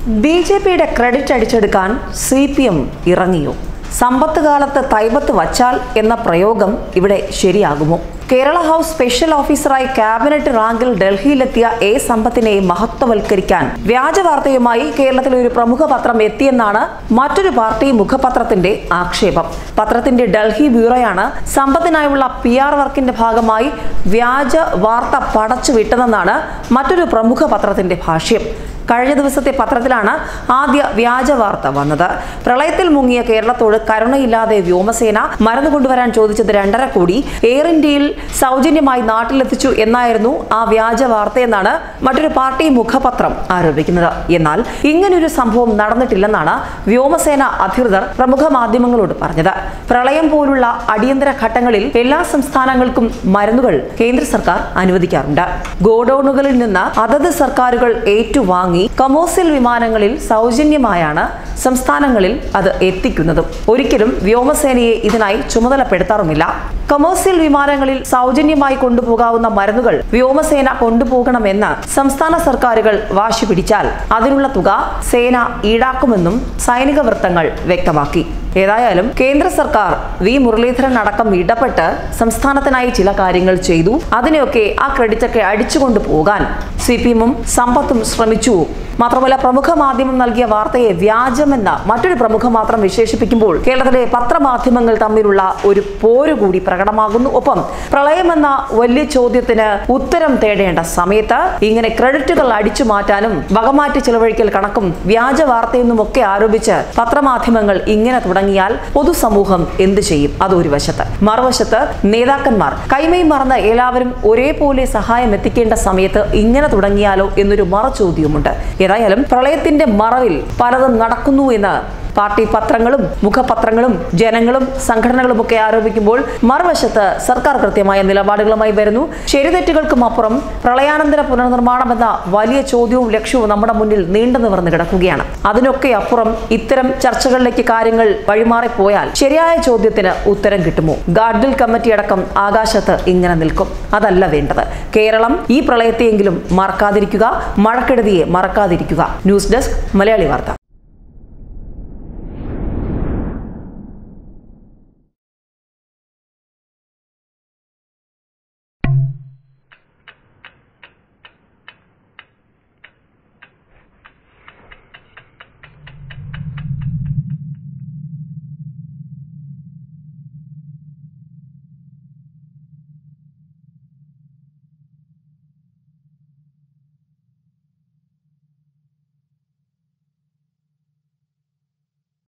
B ജെ പിയുടെ credit അടിച്ചെടുക്കാൻ സി പി എം ഇറങ്ങിയോ സമ്പത്ത് കാലത്ത് തൈബത്ത് വച്ചാൽ എന്ന പ്രയോഗം ഇവിടെ ശരിയാകുമോ കേരള ഹൗസ് സ്പെഷ്യൽ ഓഫീസറായി ക്യാബിനറ്റ് റാങ്കിൽ ഡൽഹിയിലെത്തിയ എ സമ്പത്തിനെ മഹത്വവൽക്കരിക്കാൻ വ്യാജ വാർത്തയുമായി കേരളത്തിലെ ഒരു പ്രമുഖ പത്രം എത്തിയെന്നാണ് മറ്റൊരു പാർട്ടി മുഖപത്രത്തിന്റെ ആക്ഷേപം പത്രത്തിന്റെ ഡൽഹി ബ്യൂറോയാണ് സമ്പത്തിനായുള്ള പി ആർ വർക്കിന്റെ ഭാഗമായി വ്യാജ വാർത്ത പടച്ചു വിട്ടതെന്നാണ് മറ്റൊരു പ്രമുഖ പത്രത്തിന്റെ ഭാഷ്യം കഴിഞ്ഞ ദിവസത്തെ പത്രത്തിലാണ് ആദ്യ വ്യാജ വാർത്ത വന്നത് പ്രളയത്തിൽ മുങ്ങിയ കേരളത്തോട് കരുണയില്ലാതെ വ്യോമസേന മരുന്ന് കൊണ്ടുവരാൻ ചോദിച്ചത് രണ്ടര കോടി എയർ ഇന്ത്യയിൽ സൗജന്യമായി നാട്ടിലെത്തിച്ചു എന്നായിരുന്നു ആ വ്യാജ വാർത്തയെന്നാണ് മറ്റൊരു പാർട്ടി മുഖപത്രം ആരോപിക്കുന്നത് എന്നാൽ ഇങ്ങനൊരു സംഭവം നടന്നിട്ടില്ലെന്നാണ് വ്യോമസേന അധികൃതർ പ്രമുഖ മാധ്യമങ്ങളോട് പറഞ്ഞത് പ്രളയം പോലുള്ള അടിയന്തര ഘട്ടങ്ങളിൽ എല്ലാ സംസ്ഥാനങ്ങൾക്കും മരുന്നുകൾ കേന്ദ്ര സർക്കാർ അനുവദിക്കാറുണ്ട് ഗോഡൌണുകളിൽ നിന്ന് അതത് സർക്കാരുകൾ ഏറ്റുവാങ്ങി കമോസിൽ വിമാനങ്ങളിൽ സൗജന്യമായാണ് സംസ്ഥാനങ്ങളിൽ അത് എത്തിക്കുന്നതും ഒരിക്കലും വ്യോമസേനയെ ഇതിനായി ചുമതലപ്പെടുത്താറുമില്ല കമേഴ്സ്യൽ വിമാനങ്ങളിൽ സൗജന്യമായി കൊണ്ടുപോകാവുന്ന മരുന്നുകൾ വ്യോമസേന കൊണ്ടുപോകണമെന്ന് സംസ്ഥാന സർക്കാരുകൾ വാശി പിടിച്ചാൽ അതിനുള്ള തുക സേന ഈടാക്കുമെന്നും സൈനിക വൃത്തങ്ങൾ വ്യക്തമാക്കി ഏതായാലും കേന്ദ്ര സർക്കാർ വി മുരളീധരൻ അടക്കം ഇടപെട്ട് സംസ്ഥാനത്തിനായി ചില കാര്യങ്ങൾ ചെയ്തു അതിനെയൊക്കെ ആ ക്രെഡിറ്റൊക്കെ അടിച്ചുകൊണ്ട് പോകാൻ സി പി എമ്മും സമ്പത്തും ശ്രമിച്ചു മാത്രമല്ല പ്രമുഖ മാധ്യമം നൽകിയ വാർത്തയെ വ്യാജമെന്ന് മറ്റൊരു പ്രമുഖ മാത്രം വിശേഷിപ്പിക്കുമ്പോൾ കേരളത്തിലെ പത്രമാധ്യമങ്ങൾ തമ്മിലുള്ള ഒരു പോരു കൂടി പ്രകടമാകുന്നു ഒപ്പം പ്രളയമെന്ന വലിയ ചോദ്യത്തിന് ഉത്തരം തേടേണ്ട സമയത്ത് ഇങ്ങനെ ക്രെഡിറ്റുകൾ അടിച്ചു മാറ്റാനും വകമാറ്റി ചെലവഴിക്കൽ കണക്കും വ്യാജ വാർത്തയെന്നും ഒക്കെ ആരോപിച്ച് പത്രമാധ്യമങ്ങൾ ഇങ്ങനെ തുടങ്ങിയാൽ പൊതുസമൂഹം എന്ത് ചെയ്യും അതൊരു വശത്ത് മറുവശത്ത് നേതാക്കന്മാർ കൈമയും മറന്ന് എല്ലാവരും ഒരേപോലെ സഹായം എത്തിക്കേണ്ട സമയത്ത് ഇങ്ങനെ തുടങ്ങിയാലോ എന്നൊരു മറചോദ്യവുമുണ്ട് ഏതായാലും പ്രളയത്തിന്റെ മറവിൽ പലതും നടക്കുന്നു എന്ന് പാർട്ടി പത്രങ്ങളും മുഖപത്രങ്ങളും ജനങ്ങളും സംഘടനകളും ഒക്കെ ആരോപിക്കുമ്പോൾ മറുവശത്ത് സർക്കാർ കൃത്യമായ നിലപാടുകളുമായി വരുന്നു ശരിതെറ്റുകൾക്കും അപ്പുറം പ്രളയാനന്തര പുനർനിർമ്മാണം എന്ന വലിയ ചോദ്യവും ലക്ഷ്യവും നമ്മുടെ മുന്നിൽ നീണ്ടു നിവർന്ന് കിടക്കുകയാണ് അതിനൊക്കെ അപ്പുറം ഇത്തരം ചർച്ചകളിലേക്ക് കാര്യങ്ങൾ വഴിമാറിപ്പോയാൽ ശരിയായ ചോദ്യത്തിന് ഉത്തരം കിട്ടുമോ ഗാഡ്ഗിൽ കമ്മിറ്റി അടക്കം ആകാശത്ത് ഇങ്ങനെ നിൽക്കും അതല്ല വേണ്ടത് കേരളം ഈ പ്രളയത്തെയെങ്കിലും മറക്കാതിരിക്കുക മഴക്കെടുതിയെ മറക്കാതിരിക്കുക ന്യൂസ് ഡെസ്ക് മലയാളി വാർത്ത